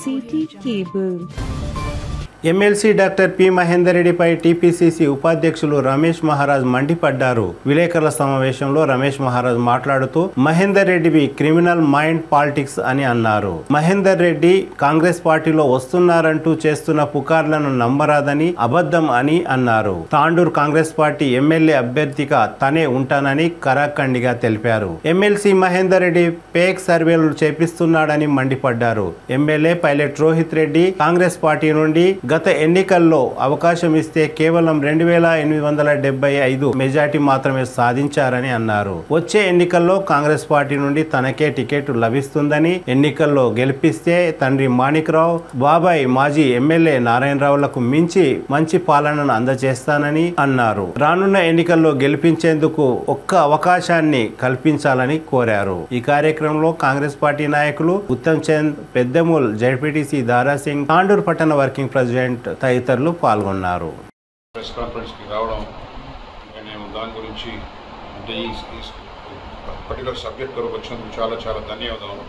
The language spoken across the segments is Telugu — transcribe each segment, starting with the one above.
city cable. MLC doctor P Mahender రెడ్డిపై టీపీసీసీ ఉపాధ్యక్షులు రమేష్ మహారాజ్ మండిపడ్డారు విలేకరుల సమావేశంలో రమేష్ మహారాజ్ మాట్లాడుతూ మహేందర్ రెడ్డివి క్రిమినల్ మైండ్ పాలిటిక్స్ అని అన్నారు మహేందర్ రెడ్డి కాంగ్రెస్ పార్టీలో వస్తున్నారంటూ చేస్తున్న పుకార్లను నమ్మరాదని అబద్ధం అని అన్నారు తాండూర్ కాంగ్రెస్ పార్టీ ఎమ్మెల్యే అభ్యర్థిగా తనే ఉంటానని కరాఖండిగా తెలిపారు ఎమ్మెల్సీ మహేందర్ రెడ్డి పేక్ సర్వేలు చేపిస్తున్నాడని మండిపడ్డారు MLA pilot Rohith Reddy Congress party నుండి గత ఎన్నికల్లో అవకాశం ఇస్తే కేవలం రెండు వేల ఎనిమిది వందల డెబ్బై ఐదు మెజార్టీ మాత్రమే సాధించారని అన్నారు వచ్చే ఎన్నికల్లో కాంగ్రెస్ పార్టీ నుండి తనకే టికెట్ లభిస్తుందని ఎన్నికల్లో గెలిపిస్తే తండ్రి మాణిక్రావు బాబాయ్ మాజీ ఎమ్మెల్యే నారాయణరావులకు మించి మంచి పాలనను అందజేస్తానని అన్నారు రానున్న ఎన్నికల్లో గెలిపించేందుకు ఒక్క అవకాశాన్ని కల్పించాలని కోరారు ఈ కార్యక్రమంలో కాంగ్రెస్ పార్టీ నాయకులు ఉత్తమ్ చంద్ పెద్దమూల్ జడ్పీటీసీ దారాసింగ్ తాండూర్ పట్టణ వర్కింగ్ ప్రెసిడెంట్ తదితరులు పాల్గొన్నారు ప్రెస్ కాన్ఫరెన్స్కి రావడం ఇంకా నేను దాని గురించి అంటే ఈ ఈ పర్టికులర్ సబ్జెక్ట్ కొరకు వచ్చినందుకు చాలా చాలా ధన్యవాదాలు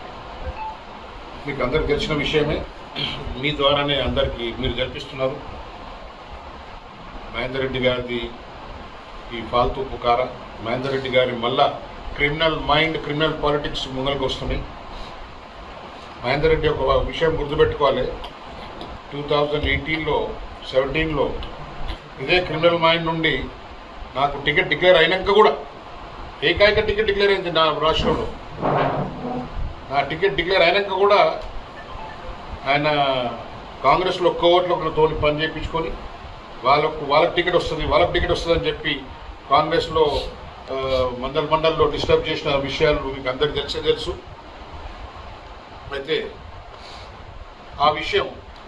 మీకు అందరికి తెలిసిన విషయమే మీ ద్వారానే అందరికీ మీరు జరిపిస్తున్నారు మహేందర్ రెడ్డి గారిది ఈ ఫాల్తూ పుకార మహేందర్ రెడ్డి గారి మళ్ళా క్రిమినల్ మైండ్ క్రిమినల్ పాలిటిక్స్ ముంగల్కి వస్తున్నాయి మహేందర్ రెడ్డి ఒక విషయం గుర్తుపెట్టుకోవాలి టూ థౌజండ్ ఎయిటీన్లో సెవెంటీన్లో ఇదే క్రిమినల్ మైండ్ నుండి నాకు టికెట్ డిక్లేర్ అయినాక కూడా ఏకైక టికెట్ డిక్లేర్ అయింది నా రాష్ట్రంలో నా టికెట్ డిక్లేర్ అయినాక కూడా ఆయన కాంగ్రెస్లో కోవట్లతో పని చేయించుకొని వాళ్ళకు వాళ్ళకి టికెట్ వస్తుంది వాళ్ళకి టికెట్ వస్తుంది అని చెప్పి కాంగ్రెస్లో ఆ, మండల్ మండల్లో డిస్టర్బ్ చేసిన విషయాలు మీకు అందరికి తెలిసే తెలుసు అయితే ఆ విషయం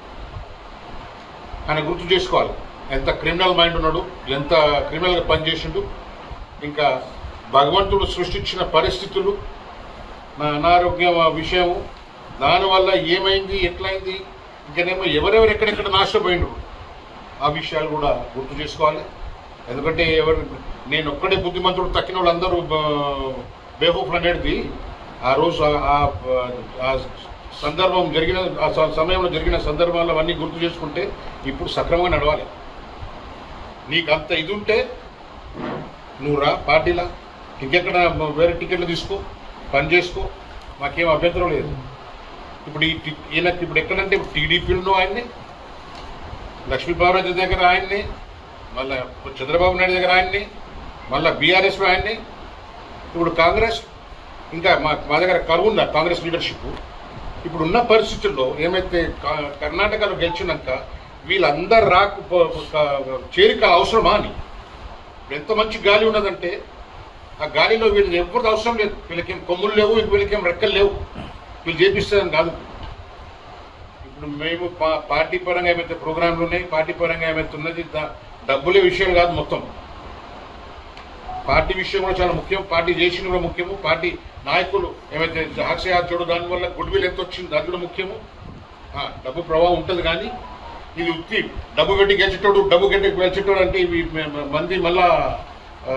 ఆయన గుర్తు చేసుకోవాలి ఎంత క్రిమినల్ మైండ్ ఉన్నాడు ఎంత క్రిమినల్గా పనిచేసిండు ఇంకా భగవంతుడు సృష్టించిన పరిస్థితులు నా అనారోగ్యం ఆ విషయము దానివల్ల ఏమైంది ఎట్లయింది ఇంకనేమో ఎవరెవరు ఎక్కడెక్కడ నాశపోయిండు ఆ విషయాలు కూడా గుర్తు చేసుకోవాలి ఎందుకంటే ఎవరు నేను ఒక్కడే బుద్ధిమంతుడు తక్కిన వాళ్ళందరూ బేహూఫ్ అనేది ఆ రోజు ఆ- ఆ- ఆ సందర్భం జరిగిన ఆ స- సమయంలో జరిగిన సందర్భాలు అవన్నీ గుర్తు చేసుకుంటే ఇప్పుడు సక్రమంగా నడవాలి నీకు అంత ఇది ఉంటే నువ్వు రా పార్టీలా ఇంకెక్కడ వేరే టికెట్లు తీసుకో పని చేసుకో మాకేం అభ్యంతరం లేదు ఇప్పుడు ఈ టి- ఈయనకి ఇప్పుడు ఎక్కడంటే టీడీపీలో ఆయన్ని లక్ష్మీపార్వతి దగ్గర ఆయన్ని మళ్ళా చంద్రబాబు నాయుడు దగ్గర ఆయన్ని మళ్ళా బీఆర్ఎస్లో ఆయన్ని ఇప్పుడు కాంగ్రెస్ ఇంకా మా మా దగ్గర కరువుందా కాంగ్రెస్ లీడర్షిప్ ఇప్పుడు ఉన్న పరిస్థితుల్లో ఏమైతే కా- కర్ణాటకలో గెలిచినాక వీళ్ళందరు రాకు పో- క- చేరిక అవసరమా అని ఇప్పుడు ఎంత మంచి గాలి ఉన్నదంటే ఆ గాలిలో వీళ్ళు ఎవరిది అవసరం లేదు వీళ్ళకేం కొమ్ములు లేవు వీళ్ళకేం రెక్కలు లేవు వీళ్ళు చేపిస్తారని కాదు ఇప్పుడు మేము పా- పార్టీ పరంగా ఏమైతే ప్రోగ్రాంలు ఉన్నాయి పార్టీ పరంగా ఏమైతే ఉన్నది దా- డబ్బులే విషయం కాదు మొత్తం పార్టీ విషయం కూడా చాలా ముఖ్యం పార్టీ చేసిన కూడా ముఖ్యము పార్టీ నాయకులు ఏమైతే హాస్యాచోడు దానివల్ల గుడ్ విల్ ఎంత వచ్చింది అది కూడా ముఖ్యము ఆ, డబ్బు ప్రభావం ఉంటుంది కానీ ఇది ఉత్తి డబ్బు పెట్టి గెలిచేటోడు డబ్బు పెట్టి గెలిచేటోడు అంటే ఇవి మ- మ- మంది మళ్ళా ఆ,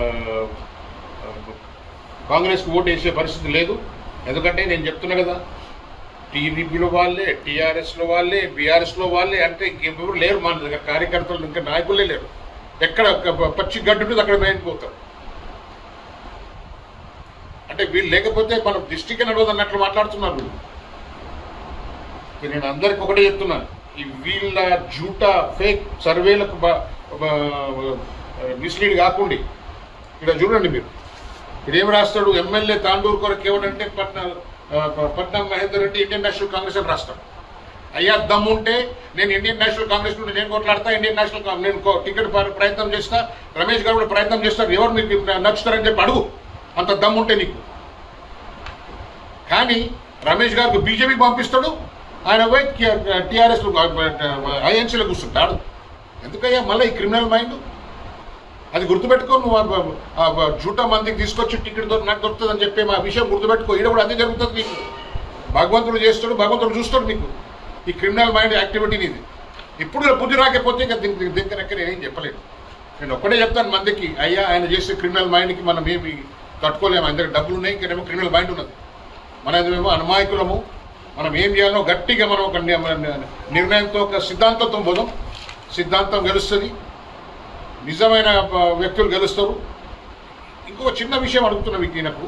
కాంగ్రెస్కి ఓటు వేసే పరిస్థితి లేదు ఎందుకంటే నేను చెప్తున్నా కదా టీడీపీలో వాళ్ళే టీఆర్ఎస్లో వాళ్ళే బీఆర్ఎస్లో వాళ్ళే అంటే ఎవరు లేరు మన దగ్గర కార్యకర్తలు ఇంకా నాయకులే లేరు ఎక్కడ ఒక పచ్చి గడ్డు ఉంటుంది అక్కడ మేనిపోతారు అంటే వీళ్ళు లేకపోతే మనం డిస్టిక్ నడవదు అన్నట్లు మాట్లాడుతున్నారు వీళ్ళు. ఇక నేను అందరికి ఒకటే చెప్తున్నాను ఈ వీళ్ళ జూటా ఫేక్ సర్వేలకు మిస్లీడ్ కాకుండా ఇక్కడ చూడండి మీరు ఇదేం రాస్తాడు ఎమ్మెల్యే తాండూరు కొరకు ఏమంటే పట్న ఆ, పట్నం మహేందర్ రెడ్డి ఇండియన్ నేషనల్ కాంగ్రెస్ అని రాస్తాడు అయ్యా దమ్ముంటే నేను ఇండియన్ నేషనల్ కాంగ్రెస్ నుండి నేను కొట్లాడతా ఇండియన్ నేషనల్ కాంగ్రెస్ నేను కో- టికెట్ ప- ప్రయత్నం చేస్తా రమేష్ గారు కూడా ప్రయత్నం చేస్తారు ఎవరు మీకు నచ్చుతారని చెప్పి అడుగు అంత దమ్ముంటే నీకు కానీ రమేష్ గారికి బీజేపీ పంపిస్తాడు ఆయన పోయి టీఆర్ఎస్ ఐఎన్సీలో కూర్చుంటాడు ఎందుకయ్యా మళ్ళీ ఈ క్రిమినల్ మైండ్ అది గుర్తుపెట్టుకో నువ్వు ఆ- ఆ ఆ జూటా మందికి తీసుకొచ్చి టికెట్ దొరికి నాకు దొరుకుతుంది అని చెప్పి మా విషయం గుర్తుపెట్టుకో ఈడ కూడా అదే జరుగుతుంది నీకు భగవంతుడు చేస్తాడు భగవంతుడు చూస్తాడు నీకు ఈ క్రిమినల్ మైండ్ యాక్టివిటీని ఇది ఇప్పుడు బుద్ధి రాకపోతే ఇంకా దీనికి దీనికి నెక్క నేనేం చెప్పలేను నేను ఒక్కడే చెప్తాను మందికి అయ్యా ఆయన చేసే క్రిమినల్ మైండ్కి మనం ఏమి తట్టుకోలేము ఆయన దగ్గర డబ్బులు ఉన్నాయి ఇంకేమో క్రిమినల్ మైండ్ ఉన్నది మనదేమో అమాయకులము మనం ఏం చేయాలో గట్టిగా మనం ఒక ని- ని- నిర్ణయంతో ఒక సిద్ధాంతంతో పోదాం సిద్ధాంతం గెలుస్తుంది నిజమైన ఆ, వ్యక్తులు గెలుస్తారు ఇంకొక చిన్న విషయం అడుగుతున్నా మీకు ఈయనకు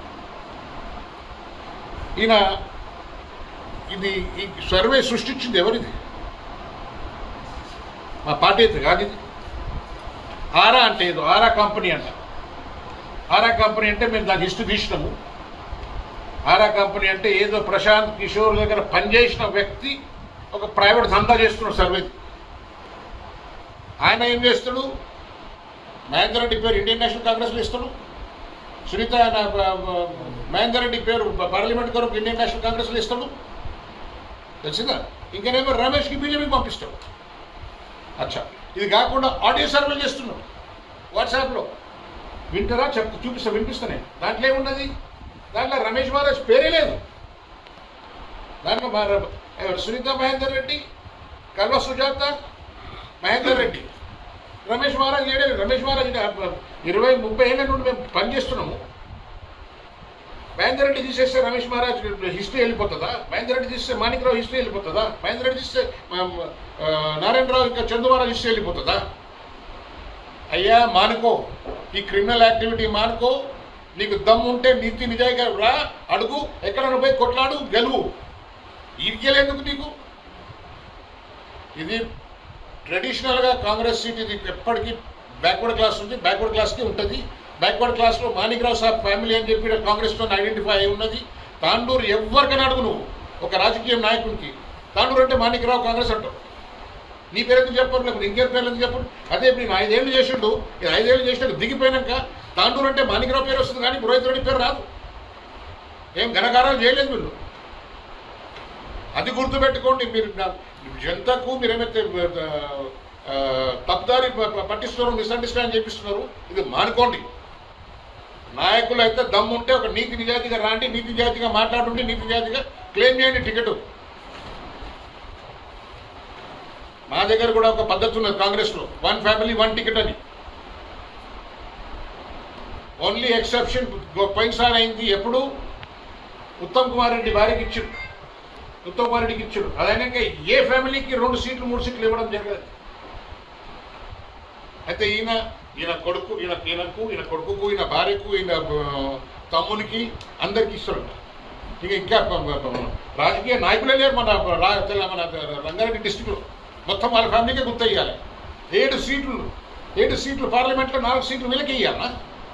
ఈయన ఇది ఈ సర్వే సృష్టించింది ఎవరిది మా పార్టీ అయితే కాదు ఇది ఆరా అంటే ఏదో ఆరా కంపెనీ అంట ఆరా కంపెనీ అంటే మేము దాని హిస్టరీ తీసినాము ఆరా కంపెనీ అంటే ఏదో ప్రశాంత్ కిషోర్ దగ్గర పనిచేసిన వ్యక్తి ఒక ప్రైవేట్ దందా చేస్తున్నాడు సర్వే ఆయన ఏం చేస్తాడు మహేందర్ రెడ్డి పేరు ఇండియన్ నేషనల్ కాంగ్రెస్లో ఇస్తాడు సునీత ఆయన, బ- బ- మహేందర్ రెడ్డి పేరు ప- పార్లమెంట్ కొరకు ఇండియన్ నేషనల్ కాంగ్రెస్లో ఇస్తాడు తెలిసిందా ఇంకనేమో రమేష్కి బీజేపీకి పంపిస్తాడు అచ్చా ఇది కాకుండా ఆడియో సర్వే చేస్తున్నాం వాట్సాప్లో వింటారా చెప్ చూపిస్తా వినిపిస్తానే దాంట్లో ఏమున్నది దాంట్లో రమేష్ మహారాజ్ పేరే లేదు దాంట్లో మా ర- ఎవరు సునీత మహేందర్ రెడ్డి కల్వ సుజాత మహేందర్ రెడ్డి రమేష్ మహారాజ్ ఏడే రమేష్ మహారాజ్ ఈడ ఇరవై ముప్పై ఏళ్ళ నుండి మేము పనిచేస్తున్నాము మహేందర్ రెడ్డి తీసేస్తే రమేష్ మహారాజ్ హిస్టరీ వెళ్ళిపోతుందా మహేందర్ రెడ్డి తీస్తే మాణిక్రావు హిస్టరీ వెళ్ళిపోతుందా మహేందర్ రెడ్డి తీస్తే మా- ఆ, నారాయణరావు ఇంకా చంద్రబాబు హిస్టరీ వెళ్ళిపోతుందా అయ్యా మానుకో ఈ క్రిమినల్ యాక్టివిటీ మానుకో నీకు దమ్ము ఉంటే నీతి నిజాయిగా రా అడుగు ఎక్కడైనా పోయి కొట్లాడు గెలువు ఇరికెళ్ళేందుకు నీకు ఇది ట్రెడిషనల్గా కాంగ్రెస్ సీట్ ఇది ఎప్పటికీ బ్యాక్వర్డ్ క్లాస్ ఉంది బ్యాక్వర్డ్ క్లాస్కి ఉంటుంది బ్యాక్వర్డ్ క్లాస్లో మాణిక్రావు సాబ్ ఫ్యామిలీ అని చెప్పి కాంగ్రెస్తో ఐడెంటిఫై అయి ఉన్నది తాండూరు ఎవరికైనా అడుగు నువ్వు ఒక రాజకీయ నాయకుడికి తాండూరు అంటే మాణిక్రావు కాంగ్రెస్ అంటావు నీ పేరు ఎందుకు చెప్పరు లేకపోతే ఇంకేం పేర్లు ఎందుకు చెప్పరు అదే ఇప్పుడు నేను ఐదేళ్ళు చేసిండు ఈ ఐదేళ్ళు చేసినాక దిగిపోయినాక తాండూరు అంటే మాణిక్రావు పేరు వస్తుంది కానీ పురోహిత్ రెడ్డి పేరు రాదు ఏం ఘనకారాలు చేయలేదు వీళ్ళు అది గుర్తుపెట్టుకోండి మీరు నా- జనతకు మీరేమైతే ఆ, తప్పుదారి ప- ప- పట్టిస్తున్నారు మిస్అండర్స్టాండ్ చేపిస్తున్నారు ఇది మానుకోండి నాయకులు అయితే దమ్ముంటే ఒక నీతి నిజాతిగా రాండి నీతి నిజాతిగా మాట్లాడుండి నీతి నిజాతిగా క్లెయిమ్ చేయండి టికెట్ మా దగ్గర కూడా ఒక పద్ధతి ఉన్నది కాంగ్రెస్లో వన్ ఫ్యామిలీ వన్ టికెట్ అని ఓన్లీ ఎక్సెప్షన్ పోయినసారి అయింది ఎప్పుడు ఉత్తమ్ కుమార్ రెడ్డి భార్యకి ఇచ్చాడు ఉత్తమ్ కుమార్ రెడ్డికి ఇచ్చాడు అదైనాక ఏ ఫ్యామిలీకి రెండు సీట్లు మూడు సీట్లు ఇవ్వడం జరగదు అయితే ఈయన ఈయన కొడుకు ఈయన ఈయనకు ఈయన కొడుకుకు ఈయన భార్యకు ఈయన ఆ, తమ్మునికి అందరికి ఇస్తాడు ఇక ఇంకా ప- ప- ప- రాజకీయ నాయకులే లేరు మన రా- తెల- మన రంగారెడ్డి డిస్టిక్లో మొత్తం వాళ్ళ ఫ్యామిలీకే గుర్తయ్యాలి ఏడు సీట్లు ఏడు సీట్లు పార్లమెంట్లో నాలుగు సీట్లు వీళ్ళకి ఇవ్వాలనా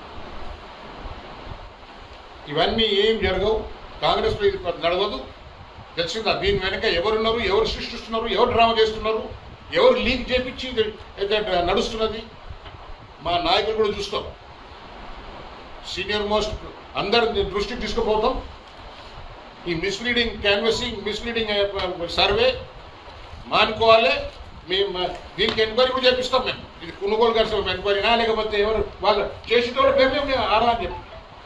ఇవన్నీ ఏం జరగవు కాంగ్రెస్లో ఇది నడవదు తెలిసిందా దీని వెనక ఎవరున్నారు ఎవరు సృష్టిస్తున్నారు ఎవరు డ్రామా చేస్తున్నారు ఎవరు లీక్ చేపించి ఇది అయితే నడుస్తున్నది మా నాయకులు కూడా చూస్తాం సీనియర్ మోస్ట్ అందరి దృష్టికి తీసుకుపోతాం ఈ మిస్లీడింగ్ క్యాన్వసింగ్ మిస్లీడింగ్ సర్వే మానుకోవాలి మేము దీనికి ఎంక్వైరీ కూడా చేపిస్తాం మేము ఇది కొనుగోలు గారు ఎంక్వైరీనా లేకపోతే ఎవరు వాళ్ళు చేసిన వాళ్ళ పేరు మేము ఆరా అని చెప్పి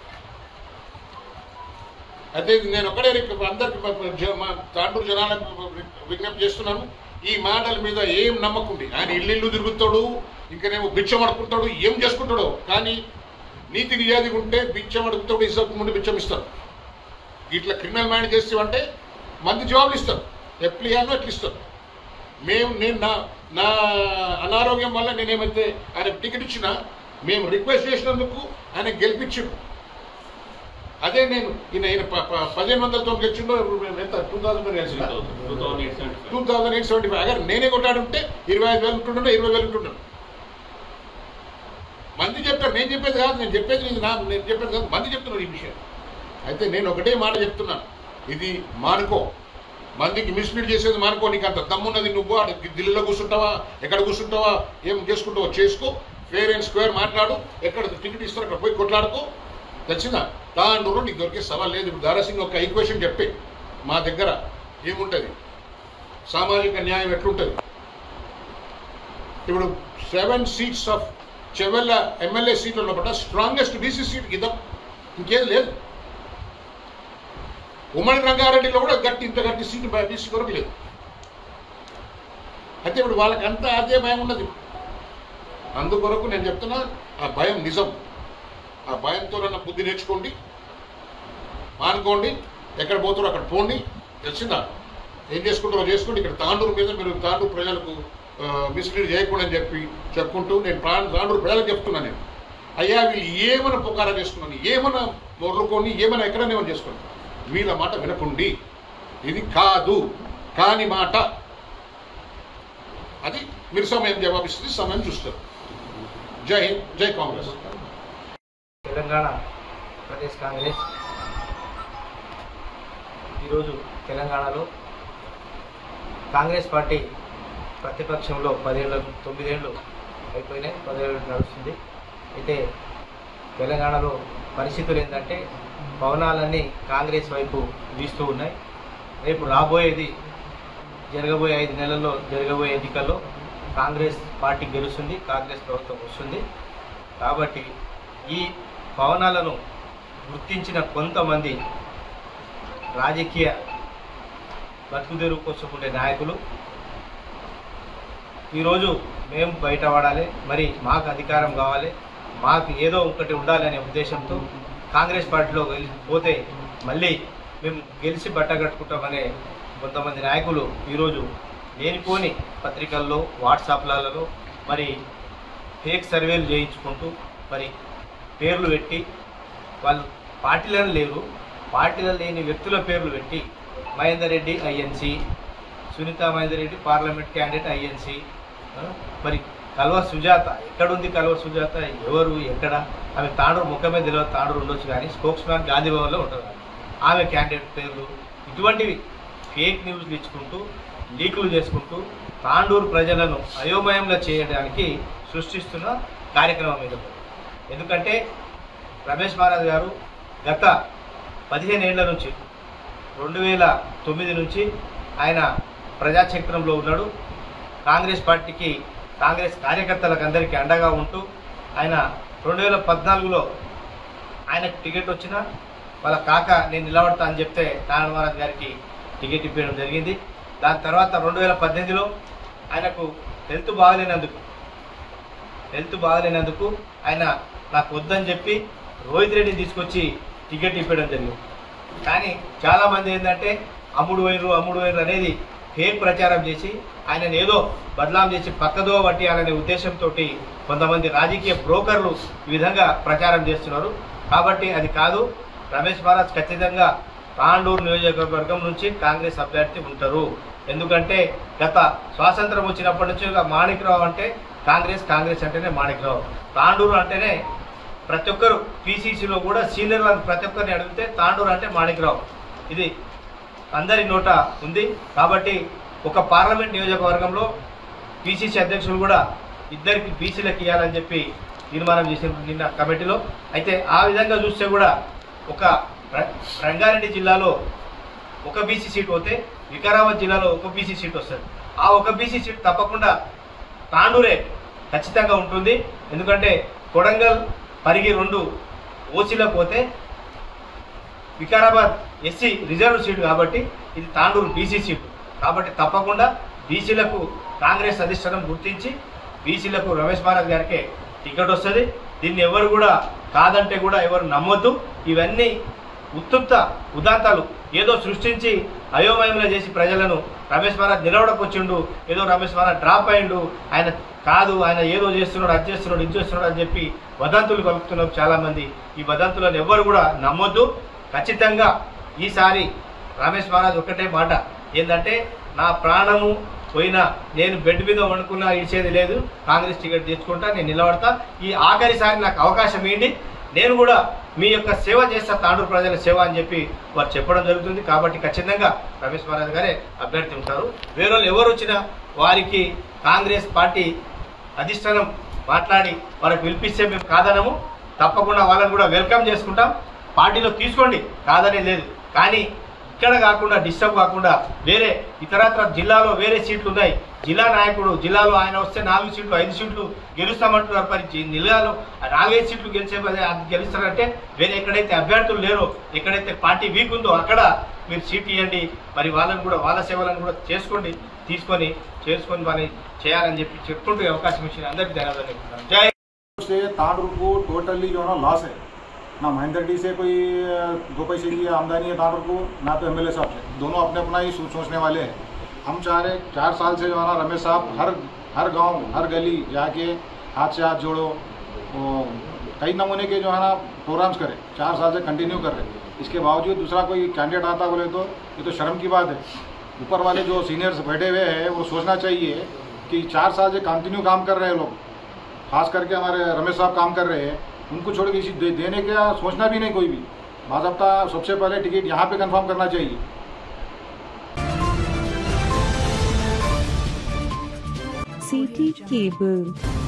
అయితే ఇది నేను ఒకటే రిక్- అందరికి ప- ప- జ- మా తాండూరు జనాలకు విజ్ఞప్తి చేస్తున్నాను ఈ మాటల మీద ఏం నమ్మకుండి ఆయన ఇల్లు తిరుగుతాడు ఇంకనేమో బిచ్చం అడుకుంటాడు ఏం చేసుకుంటాడో కానీ నీతి నిజాది ఉంటే బిచ్చం అడుగుతాడు ఇసపు ముందు బిచ్చం ఇస్తాడు ఇట్లా క్రిమినల్ మైండ్ చేస్తామంటే మంది జవాబులు ఇస్తారు ఎట్లు ఇవ్వాలో ఎట్లు ఇస్తారు మేము నేను నా నా అనారోగ్యం వల్ల నేనేమైతే ఆయన టికెట్ ఇచ్చినా మేము రిక్వెస్ట్ చేసినందుకు ఆయన గెలిపించిండు అదే నేను ఈయన ఈయన ప- ప- పదిహేను వందలతో గెలిచిండో ఎంత two thousand two thousand eight seventy five అगर నేనే కొట్టాడుంటే ఇరవై ఐదు వేలు ఉంటుండే ఇరవై వేలు ఉంటుండే మంది చెప్తారు నేను చెప్పేది కాదు నేను చెప్పేది నీకు నా నేను చెప్పేది కాదు మంది చెప్తున్నారు ఈ విషయం అయితే నేను ఒకటే మాట చెప్తున్నాను ఇది మానుకో మందికి మిస్లీడ్ చేసేది మానుకో నీకు అంత దమ్మున్నది నువ్వు అటు ఢిల్లీలో కూర్చుంటావా ఎక్కడ కూర్చుంటావా ఏం చేసుకుంటావో చేసుకో ఫేర్ అండ్ స్క్వేర్ మాట్లాడు ఎక్కడ టికెట్ ఇస్తారో అక్కడ పోయి కొట్లాడుకో తెలిసిందా దాంట్లో నీకు దొరికే సవాల్ లేదు ఇప్పుడు దారాసింగ్ ఒక ఈక్వేషన్ చెప్పే మా దగ్గర ఏముంటుంది సామాజిక న్యాయం ఎట్లుంటుంది ఇప్పుడు seven seats of Chevella MLA సీట్లలో పట్ల స్ట్రాంగెస్ట్ బీసీ సీట్ ఇద్దాం ఇంకేది లేదు ఉమ్మడి రంగారెడ్డిలో కూడా గట్టి ఇంత గట్టి సీటు బీసీ కొరకు లేదు అయితే ఇప్పుడు వాళ్ళకంతా అదే భయం ఉన్నది అందుకొరకు నేను చెప్తున్నా ఆ భయం నిజం ఆ భయంతో నన్న బుద్ధి నేర్చుకోండి మానుకోండి ఎక్కడ పోతారో అక్కడ పోండి తెలిసిందా ఏం చేసుకుంటారో చేసుకోండి ఇక్కడ తాండూరు మీద మీరు తాండూరు ప్రజలకు మిస్లీడ్ చేయకూడదని అని చెప్పి చెప్పుకుంటూ నేను ప్రా- తాండూరు ప్రజలకు చెప్తున్నాను నేను అయ్యా వీళ్ళు ఏమైనా పుకారా చేసుకున్నాను ఏమైనా మొర్రుకొని ఏమైనా ఎక్కడైనా ఏమైనా చేసుకోండి వీళ్ళ మాట వినకుండి ఇది కాదు కాని మాట అది మీరు సమయం జవాబిస్తుంది సమయం చూస్తారు జై హింద్ జై కాంగ్రెస్ తెలంగాణ ప్రదేశ్ కాంగ్రెస్ ఈరోజు తెలంగాణలో కాంగ్రెస్ పార్టీ ప్రతిపక్షంలో పదేళ్ళు తొమ్మిదేళ్ళు అయిపోయినాయి పదేళ్ళు నడుస్తుంది అయితే తెలంగాణలో పరిస్థితులు ఏంటంటే భవనాలన్నీ కాంగ్రెస్ వైపు వీస్తూ ఉన్నాయి రేపు రాబోయేది జరగబోయే ఐదు నెలల్లో జరగబోయే ఎన్నికల్లో కాంగ్రెస్ పార్టీ గెలుస్తుంది కాంగ్రెస్ ప్రభుత్వం వస్తుంది కాబట్టి ఈ భవనాలను గుర్తించిన కొంతమంది రాజకీయ బతుకుదెరువు కోసం ఉండే నాయకులు ఈరోజు మేము బయట పడాలి మరి మాకు అధికారం కావాలి మాకు ఏదో ఒకటి ఉండాలి అనే ఉద్దేశంతో కాంగ్రెస్ పార్టీలో వెళ్ళి పోతే మళ్ళీ మేము గెలిచి బట్ట కట్టుకుంటామనే కొంతమంది నాయకులు ఈరోజు లేనిపోని పత్రికల్లో వాట్సాప్లలో మరి ఫేక్ సర్వేలు చేయించుకుంటూ మరి పేర్లు పెట్టి వాళ్ళు పార్టీలను లేరు పార్టీలో లేని వ్యక్తుల పేర్లు పెట్టి Mahender Reddy INC Sunitha Mahender Reddy parliament candidate INC మరి కల్వ సుజాత ఎక్కడుంది కల్వ సుజాత ఎవరు ఎక్కడ ఆమె తాండూరు ముఖమే తెలియదు తాండూరు ఉండొచ్చు కానీ స్పోక్స్ మ్యాన్ గాంధీ భవన్లో ఉంటుంది ఆమె క్యాండిడేట్ పేర్లు ఇటువంటివి ఫేక్ న్యూస్లు ఇచ్చుకుంటూ లీకులు చేసుకుంటూ తాండూరు ప్రజలను అయోమయంలో చేయడానికి సృష్టిస్తున్న కార్యక్రమం ఇది ఎందుకంటే రమేష్ మహారాజ్ గారు గత పదిహేను ఏళ్ల నుంచి రెండు వేల తొమ్మిది నుంచి ఆయన ప్రజాక్షేత్రంలో ఉన్నాడు కాంగ్రెస్ పార్టీకి కాంగ్రెస్ కార్యకర్తలకు అందరికీ అండగా ఉంటూ ఆయన రెండు వేల పద్నాలుగులో ఆయనకు టికెట్ వచ్చినా వాళ్ళ కాక నేను నిలబడతా అని చెప్తే నారాయణ మహారాజ్ గారికి టికెట్ ఇప్పించడం జరిగింది దాని తర్వాత రెండు వేల పద్దెనిమిదిలో ఆయనకు హెల్త్ బాగలేనందుకు హెల్త్ బాగలేనందుకు ఆయన నాకు వద్దని చెప్పి రోహిత్ రెడ్డిని తీసుకొచ్చి టికెట్ ఇప్పడం జరిగింది కానీ చాలామంది ఏంటంటే అమ్ముడు వైరు అమ్ముడు వైరు అనేది ఫేక్ ప్రచారం చేసి ఆయనను ఏదో బదలాం చేసి పక్కదో పట్టియాలనే ఉద్దేశంతో కొంతమంది రాజకీయ బ్రోకర్లు ఈ విధంగా ప్రచారం చేస్తున్నారు కాబట్టి అది కాదు రమేష్ మహారాజ్ ఖచ్చితంగా తాండూరు నియోజకవర్గం నుంచి కాంగ్రెస్ అభ్యర్థి ఉంటారు ఎందుకంటే గత స్వాతంత్రం వచ్చినప్పటి నుంచి ఇక మాణిక్రావు అంటే కాంగ్రెస్ కాంగ్రెస్ అంటేనే మాణిక్రావు తాండూరు అంటేనే ప్రతి ఒక్కరు పీసీసీలో కూడా సీనియర్లు ప్రతి ఒక్కరిని అడిగితే తాండూరు అంటే మాణిక్రావు ఇది అందరి నోట ఉంది కాబట్టి ఒక పార్లమెంట్ నియోజకవర్గంలో పీసీసీ అధ్యక్షులు కూడా ఇద్దరికి బీసీలకు ఇవ్వాలని చెప్పి తీర్మానం చేసిన నిన్న కమిటీలో అయితే ఆ విధంగా చూస్తే కూడా ఒక ర- రంగారెడ్డి జిల్లాలో ఒక బీసీ సీట్ పోతే వికారాబాద్ జిల్లాలో ఒక బీసీ సీట్ వస్తుంది ఆ ఒక బీసీ సీట్ తప్పకుండా తాండూరే ఖచ్చితంగా ఉంటుంది ఎందుకంటే కొడంగల్ పరిగి రెండు ఓసీలో పోతే వికారాబాద్ ఎస్సీ రిజర్వ్ సీటు కాబట్టి ఇది తాండూరు బీసీ సీటు కాబట్టి తప్పకుండా బీసీలకు కాంగ్రెస్ అధిష్టానం గుర్తించి బీసీలకు రమేష్ మహారాజ్ గారికే టికెట్ వస్తుంది దీన్ని ఎవరు కూడా కాదంటే కూడా ఎవరు నమ్మొద్దు ఇవన్నీ ఉత్తుప్త ఉదాంతాలు ఏదో సృష్టించి అయోమయంలో చేసి ప్రజలను రమేష్ మహారాజ్ నిలవడకొచ్చిండు ఏదో రమేష్ మహారాజ్ డ్రాప్ అయిండు ఆయన కాదు ఆయన ఏదో చేస్తున్నాడు అది చేస్తున్నాడు ఇది చేస్తున్నాడు అని చెప్పి వదంతులు కలుపుతున్నారు చాలా మంది ఈ వదంతులను ఎవ్వరు కూడా నమ్మొద్దు ఖచ్చితంగా ఈసారి రమేష్ మహారాజ్ ఒక్కటే మాట ఏంటంటే నా ప్రాణము పోయినా నేను బెడ్ మీద వండుకున్నా ఇచ్చేది లేదు కాంగ్రెస్ టికెట్ తెచ్చుకుంటా నేను నిలబడతా ఈ ఆఖరిసారి నాకు అవకాశం ఇవ్వండి నేను కూడా మీ యొక్క సేవ చేస్తా తాండూరు ప్రజల సేవ అని చెప్పి వారు చెప్పడం జరుగుతుంది కాబట్టి ఖచ్చితంగా రమేష్ మహారాజ్ గారే అభ్యర్థి ఉంటారు వేరే వాళ్ళు ఎవరు వచ్చినా వారికి కాంగ్రెస్ పార్టీ అధిష్టానం మాట్లాడి వాళ్ళకి పిలిపిస్తే మేము కాదనము తప్పకుండా వాళ్ళని కూడా వెల్కమ్ చేసుకుంటాం పార్టీలో తీసుకోండి కాదనే లేదు కానీ ఇక్కడ కాకుండా డిస్టర్బ్ కాకుండా వేరే ఇతరత్ర జిల్లాలో వేరే సీట్లు ఉన్నాయి జిల్లా నాయకుడు జిల్లాలో ఆయన వస్తే నాలుగు సీట్లు ఐదు సీట్లు గెలుస్తామంటున్నారు మరి జి- జిల్లాలో ఆ నాలుగైదు సీట్లు గెలిచే బదులు అది గెలుస్తారంటే వేరే ఎక్కడైతే అభ్యర్థులు లేరో ఎక్కడైతే పార్టీ వీక్ ఉందో అక్కడ మీరు సీట్ ఇవ్వండి మరి వాళ్ళని కూడా వాళ్ళ సేవలను కూడా చేసుకోండి తీసుకొని చేసుకొని వాళ్ళని చేయాలని చెప్పి చెప్పుకుంటూ ఈ అవకాశం ఇచ్చిన అందరికీ ధన్యవాదాలు చెప్తున్నాను. జై से तांडूर को टोटली जो है ना लॉस है ना महेंद्र रेड्डी से कोई अ, दो पैसे की आमदनी है डॉक्टर को ना तो एमएलए साहब से दोनों अपने अपना ही सोच- सोचने वाले हैं हम चाह रहे हैं, चार साल से जो है ना रमेश साहब हर हर गांव हर गली जाके हाथ से हाथ जोड़ो वो कई नमूने के जो है ना प्रोग्राम्स करें चार साल से कंटिन्यू कर रहे हैं इसके बावजूद दूसरा कोई कैंडिडेट आता बोले तो ये तो शर्म की बात है ऊपर वाले जो सीनियर्स बैठे हुए हैं वो सोचना चाहिए कि चार साल से कंटिन्यू काम कर रहे हैं लोग खास करके हमारे रमेश साहब काम कर रहे हैं उनको छोड़ के किसी दे, देने का सोचना भी नहीं कोई भी बाजाबता सबसे पहले टिकट यहाँ पे कंफर्म करना चाहिए CT Cable